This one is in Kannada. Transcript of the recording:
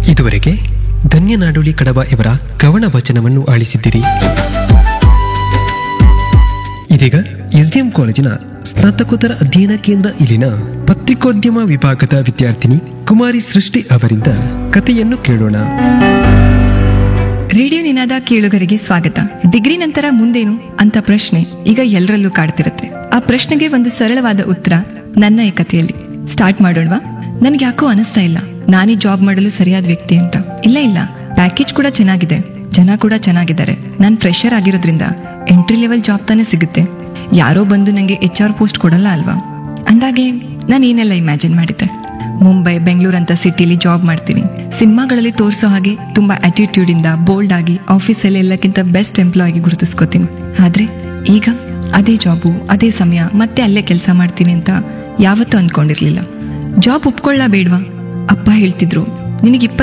ಇದುವರೆಗೆ ಧನ್ಯ ನಾಡೋಲಿ ಕಡಬ ಇವರ ಕವನ ವಚನವನ್ನು ಆಲಿಸಿದ್ದೀರಿ ಇದೀಗ ಎಸ್ಡಿಎಂ ಕಾಲೇಜಿನ ಸ್ನಾತಕೋತ್ತರ ಅಧ್ಯಯನ ಕೇಂದ್ರ ಇಲ್ಲಿನ ಪತ್ರಿಕೋದ್ಯಮ ವಿಭಾಗದ ವಿದ್ಯಾರ್ಥಿನಿ ಕುಮಾರಿ ಸೃಷ್ಟಿ ಅವರಿಂದ ಕಥೆಯನ್ನು ಕೇಳೋಣ ರೇಡಿಯೋ ನಿನಾದ ಕೇಳುಗರಿಗೆ ಸ್ವಾಗತ ಡಿಗ್ರಿ ನಂತರ ಮುಂದೇನು ಅಂತ ಪ್ರಶ್ನೆ ಈಗ ಎಲ್ಲರಲ್ಲೂ ಕಾಡ್ತಿರುತ್ತೆ ಆ ಪ್ರಶ್ನೆಗೆ ಒಂದು ಸರಳವಾದ ಉತ್ತರ ನನ್ನ ಈ ಕಥೆಯಲ್ಲಿ ಸ್ಟಾರ್ಟ್ ಮಾಡೋಣವಾ ನನ್ಗೆ ಯಾಕೋ ಅನಿಸ್ತಾ ಇಲ್ಲ ನಾನೇ ಜಾಬ್ ಮಾಡಲು ಸರಿಯಾದ ವ್ಯಕ್ತಿ ಅಂತ ಇಲ್ಲ ಇಲ್ಲ ಪ್ಯಾಕೇಜ್ ಕೂಡ ಚೆನ್ನಾಗಿದೆ ಜನ ಕೂಡ ಚೆನ್ನಾಗಿದ್ದಾರೆ ನಾನ್ ಫ್ರೆಶರ್ ಆಗಿರೋದ್ರಿಂದ ಎಂಟ್ರಿ ಲೆವೆಲ್ ಜಾಬ್ ತಾನೇ ಸಿಗುತ್ತೆ ಯಾರೋ ಬಂದು ನಂಗೆ ಎಚ್ ಆರ್ ಪೋಸ್ಟ್ ಕೊಡಲ್ಲ ಅಲ್ವಾ ಅಂದಾಗೆ ನಾನು ಏನೆಲ್ಲ ಇಮ್ಯಾಜಿನ್ ಮಾಡಿದ್ದೆ ಮುಂಬೈ ಬೆಂಗಳೂರು ಅಂತ ಸಿಟಿಲಿ ಜಾಬ್ ಮಾಡ್ತೀನಿ ಸಿನಿಮಾಗಳಲ್ಲಿ ತೋರಿಸೋ ಹಾಗೆ ತುಂಬಾ ಆಟಿಟ್ಯೂಡ್ ಇಂದ ಬೋಲ್ಡ್ ಆಗಿ ಆಫೀಸಲ್ಲಿ ಎಲ್ಲಕ್ಕಿಂತ ಬೆಸ್ಟ್ ಎಂಪ್ಲಾಯ್ ಆಗಿ ಗುರುತಿಸ್ಕೋತೀನಿ ಆದ್ರೆ ಈಗ ಅದೇ ಜಾಬು ಅದೇ ಸಮಯ ಮತ್ತೆ ಅಲ್ಲೇ ಕೆಲಸ ಮಾಡ್ತೀನಿ ಅಂತ ಯಾವತ್ತೂ ಅಂದ್ಕೊಂಡಿರ್ಲಿಲ್ಲ ಜಾಬ್ ಒಪ್ಕೊಳ್ಳ ಬೇಡ್ವಾ ಅಪ್ಪ ಹೇಳ್ತಿದ್ರು ನಿನಗೆ